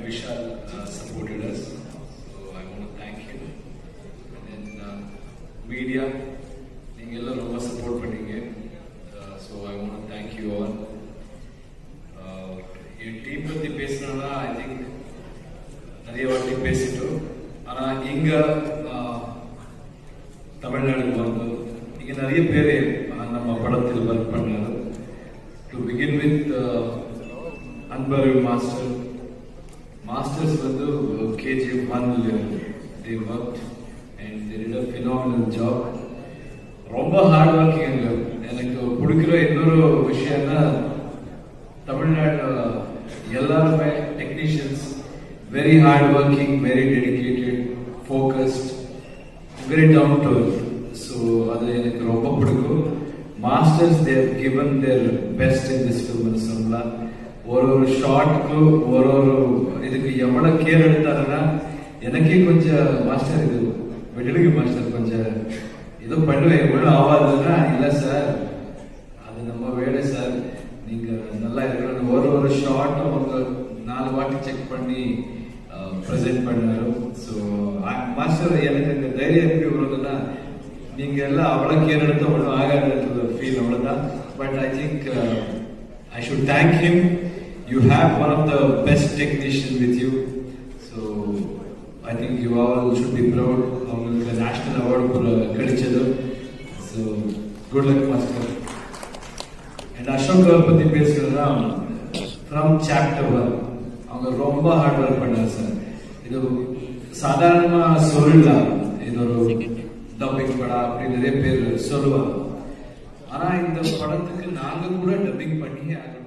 Vishal uh, supported us. So I want to thank him. And then uh, media, நீங்க எல்லாம் ரொம்ப support பண்ணீங்க so I want thank you all என் team பத்தி பேசணும்னா I think நிறைய வாட்டி பேசிட்டோம் ஆனா இங்க ஆஹ், தமிழ்நாடு வந்து இங்க நிறைய பேர் நம்ம படத்தில் ஒர்க் பண்ணாரு to begin with Anbariv master masters வந்து கேஜிஎஃப் ஒன்ல they work and they did a phenomenal job ரொம்ப ஹார்ட் ஒர்க்கிங் எனக்கு பிடிக்கிற இன்னொரு விஷயம்னா தமிழ்நாடு எல்லாருமே technicians very hard working very dedicated focused very down to so அது எனக்கு ரொம்ப பிடிக்கும் masters they're given their best in this film சொல்லலாம் ஒரு ஒரு ஷார்ட்க்கு ஒரு ஒரு இதுக்கு எவ்வளோ கேர் எடுத்தாருன்னா எனக்கே கொஞ்சம் மாஸ்டர் இது விடுங்க மாஸ்டர் கொஞ்சம் ஏதோ பண்ணுவேன் ஒன்றும் ஆகாதுன்னா இல்லை சார் அது நம்ம வேலை சார் நீங்க நல்லா இருக்கணும் ஒரு ஒரு ஷார்ட்டும் அவங்க நாலு வாட்டி செக் பண்ணி ப்ரெசென்ட் பண்ணாரு ஸோ மாஸ்டர் எனக்கு இந்த தைரியம் எப்படி வருதுன்னா நீங்க எல்லாம் அவ்வளோ கேர் எடுத்து ஒன்றும் ஆகாது ஃபீல் அவ்வளோதான் but I think I should thank him you have one of the best technician with you so I think you all should be proud அவங்களுக்கு நேஷனல் அவார்டு கிடைச்சது so good luck master and Ashok அவர் பத்தி பேசுறதுனா from chapter one அவங்க ரொம்ப hard work பண்ணாங்க sir இது சாதாரணமா சொல்லலாம் இது ஒரு டப்பிங் படம் அப்படி நிறைய பேர் சொல்லுவாங்க ஆனா இந்த படத்துக்கு நாங்க கூட டப்பிங் பண்ணி அதோட